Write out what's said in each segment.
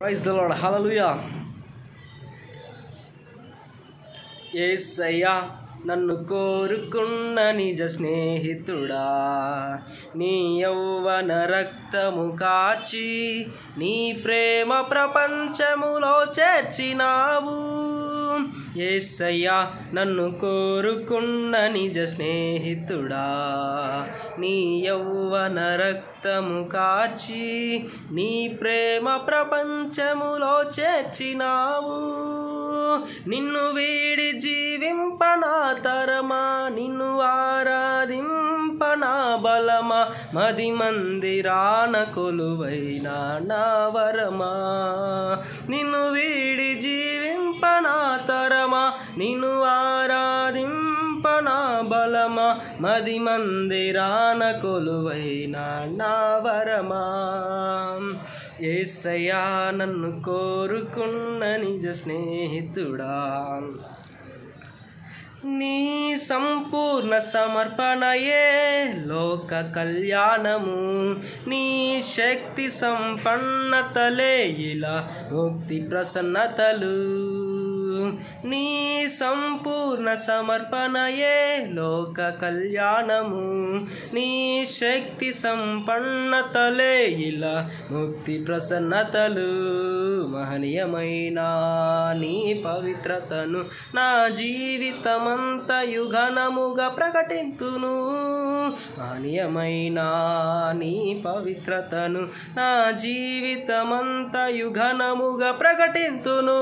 praise the lord hallelujah యేసయ్యా నన్ను కోరుకున్న నిజ స్నేహితుడా నీ యౌవన రక్తము కాచి నీ ప్రేమ ప్రపంచములో చేర్చినావు యేసయ్యా నన్ను కోరుకున్న నిజ స్నేహితుడా నీ యౌవన రక్తము కాచి నీ ప్రేమ ప్రపంచములో చేర్చినావు నిన్ను వీడి జీవింపనా తరమా నిన్ను ఆరాధింపనా బలమా మది మందిరాన కొలువైన నా వరమా నిన్ను వీడి జీవింపనా తరమా నిన్ను ఆరాధింపనా బలమా మది మందిరాన కొలువైన నా వరమా ఏసయ్యా నన్ను కోరుకున్న నిజ స్నేహితుడా నీ సంపూర్ణ సమర్పణయే లోక కళ్యాణము నీ శక్తి సంపన్నతలే ఇలా ముక్తి ప్రసన్నతలు నీ సంపూర్ణ సమర్పణయే లోక కళ్యాణము నీ శక్తి సంపన్నతలే ఇలా ముక్తి ప్రసన్నతలు మహనీయమైన నీ పవిత్రతను నా జీవితమంత యుగనముగా ప్రకటింతును మహనీయమైన నీ పవిత్రతను నా జీవితమంత యుగనముగా ప్రకటింతును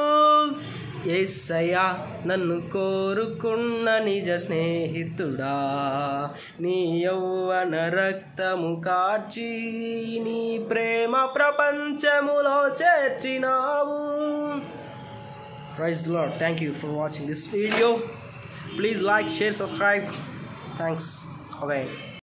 ఏసయ్యా నన్ను కోరుకున్న నిజ స్నేహితుడా నీ యౌవన రక్తము కార్చి నీ ప్రేమ ప్రపంచములో చేర్చినావు praise lord thank you for watching this video please like share subscribe thanks okay